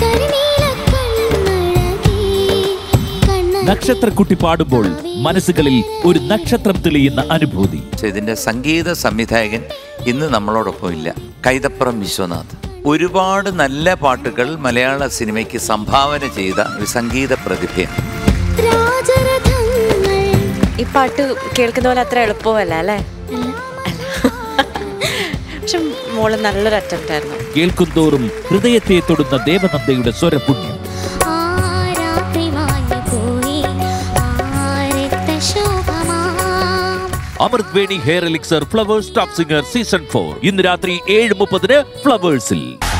നക്ഷത്രക്കുട്ടി പാടുമ്പോൾ മനസ്സുകളിൽ ഒരു നക്ഷത്രം തെളിയുന്ന അനുഭൂതി പക്ഷെ ഇതിന്റെ സംഗീത സംവിധായകൻ ഇന്ന് നമ്മളോടൊപ്പം ഇല്ല കൈതപ്പുറം വിശ്വനാഥ് ഒരുപാട് നല്ല പാട്ടുകൾ മലയാള സിനിമയ്ക്ക് സംഭാവന ചെയ്ത ഒരു സംഗീത പ്രതിഭയാണ് ഈ പാട്ട് കേൾക്കുന്ന പോലെ അത്ര എളുപ്പമല്ല അല്ലേ പക്ഷെ മോള് നല്ലൊരു അറ്റംപ്റ്റ് ആയിരുന്നു കേൾക്കുന്തോറും ഹൃദയത്തെ തൊടുന്ന ദേവനന്ദയുടെ സ്വരപുണ്യം Amrit Veni hair elixir Flowers Top Singer season four ഇന്ന് രാത്രി ഏഴ് മുപ്പതിന് ഫ്ലവേഴ്സിൽ